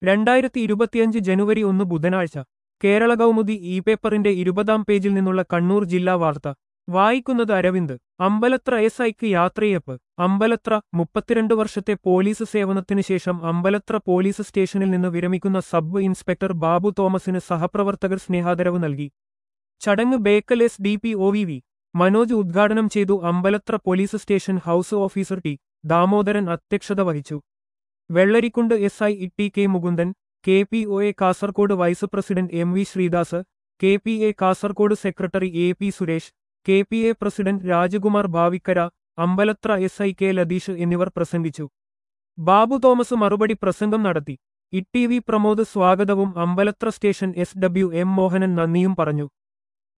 രണ്ടായിരത്തി ഇരുപത്തിയഞ്ച് ജനുവരി ഒന്ന് ബുധനാഴ്ച കേരള കൗമുദി ഇ പേപ്പറിന്റെ ഇരുപതാം പേജിൽ നിന്നുള്ള കണ്ണൂർ ജില്ലാ വാർത്ത വായിക്കുന്നത് അരവിന്ദ് അമ്പലത്ര എസ് ഐക്ക് യാത്രയപ്പ് അമ്പലത്ര മുപ്പത്തിരണ്ട് വർഷത്തെ പോലീസ് സേവനത്തിനു ശേഷം അമ്പലത്ര പോലീസ് സ്റ്റേഷനിൽ നിന്ന് വിരമിക്കുന്ന സബ് ഇൻസ്പെക്ടർ ബാബു തോമസിന് സഹപ്രവർത്തകർ സ്നേഹാദരവ് നൽകി ചടങ്ങ് Bekal S D P O V V Manoj ഉദ്ഘാടനം ചെയ്തു Ambalathara police station house officer T Damodaran അധ്യക്ഷത വഹിച്ചു Vellarikundu S I T K Mukundan K P O A Kasaragod vice president M V Sreedas K P A Kasaragod secretary A P Suresh K P A president Rajakumar Bavikkara Ambalathara S I K Latheesh എന്നിവർ പ്രസംഗിച്ചു Babu Thomas മറുപടി പ്രസംഗം നടത്തി E T V Pramod സ്വാഗതവും Ambalathara station S W M Mohanan നന്ദിയും പറഞ്ഞു